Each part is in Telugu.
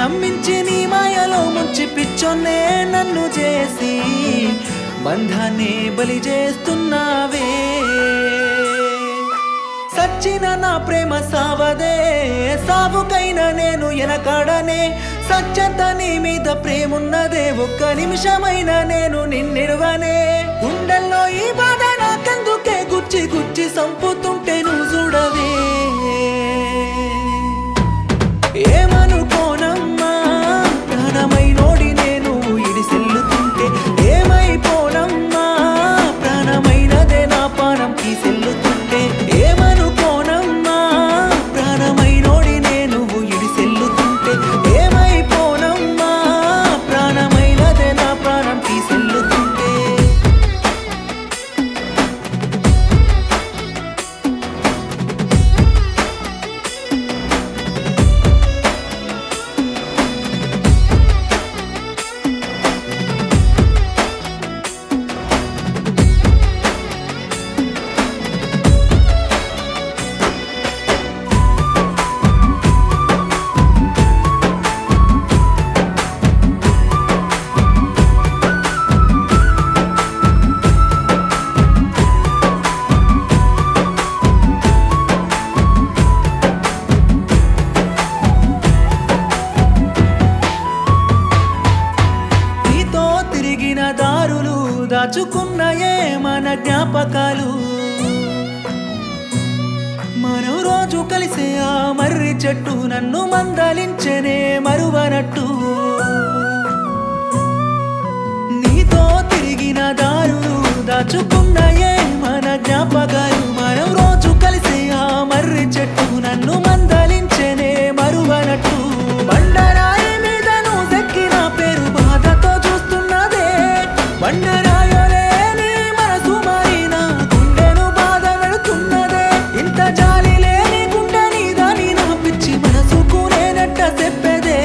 నమ్మించి నీ మాయలో ముంచి పిచ్చొన్నే నన్ను చేసి బంధాన్ని బలి చేస్తున్నావే సచ్చిన నా ప్రేమ సావదే సావుకైనా నేను ఎనకాడనే సత్యంత నీ మీద ప్రేమున్నదే ఒక్క నిమిషమైన నేను నిన్నిడవనే గుండెల్లో ఈ బాధ నాకెందుకే గుచ్చి గుచ్చి సంపుతుంటే నువ్వు చూడవే ఏమనుకోనమ్మా ప్రాణమై నోడి నేను ఇడిసెల్లుతుంటే ఏమైపోనమ్మా ప్రాణమైనదే నా పానం తీసెల్లుతుంటే ఏమనుకోనమ్మా ప్రాణమై నోడి నేను ఇడిసెల్లుతుంటే ఏమైపోనమ్మా ప్రాణమైనదే నా ప్రాణం తీసెల్లుతుంటే నీతో తిరిగిన దారులు దాచుకున్నయే మన జ్ఞాపకాలు మనం రోజు కలిసే ఆ మర్రి చెట్టు నన్ను మందలించనే మరువనట్టు నీతో తిరిగిన దారులు దాచుకున్నయే మన జ్ఞాపకాలు మనం రోజు కలిసే ఆ మర్రి చెట్టు నన్ను మందలించనే మరువనట్టు బండరాయి మీద నువ్వు దక్కిన పేరు బాధతో చూస్తున్నదే బండరాయలే నీ మనసు మారిన గుండెను బాధ పెడుతున్నదే ఇంత జాలి లేని గుండె నీదని నా పిచ్చి మనసుకు నేనట్ట చెప్పేదే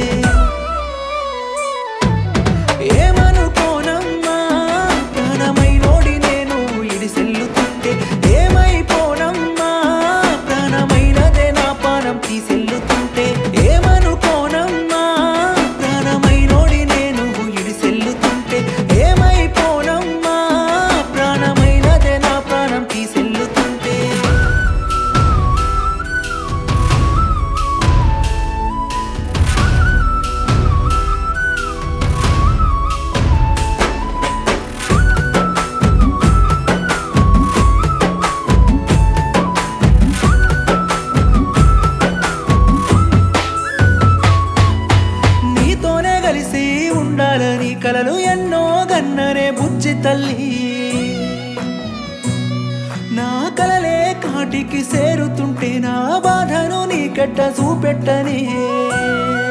ఏమనుకోనమ్మా ప్రాణమై నోడి నేను ఇడిసెల్లుతుంటే ఏమైపోనమ్మా ప్రాణమైనదే నా పానం తీసెల్లుతుంటే ఏమనుకోనమ్మా ప్రాణమై నోడి నేను ఇడిసెల్లుతుంటే ఏమైపోనమ్మా ప్రాణమైనదే నా ప్రాణం తీసెల్లుతుంటే నీతోనే కలిసి ఉండాలని కలలు ఎన్నో గన్ననే బుజ్జి తల్లి నా కలలే కాటికి సేరుతుంటే నా బాధను నీకెట్ట చూపెట్టని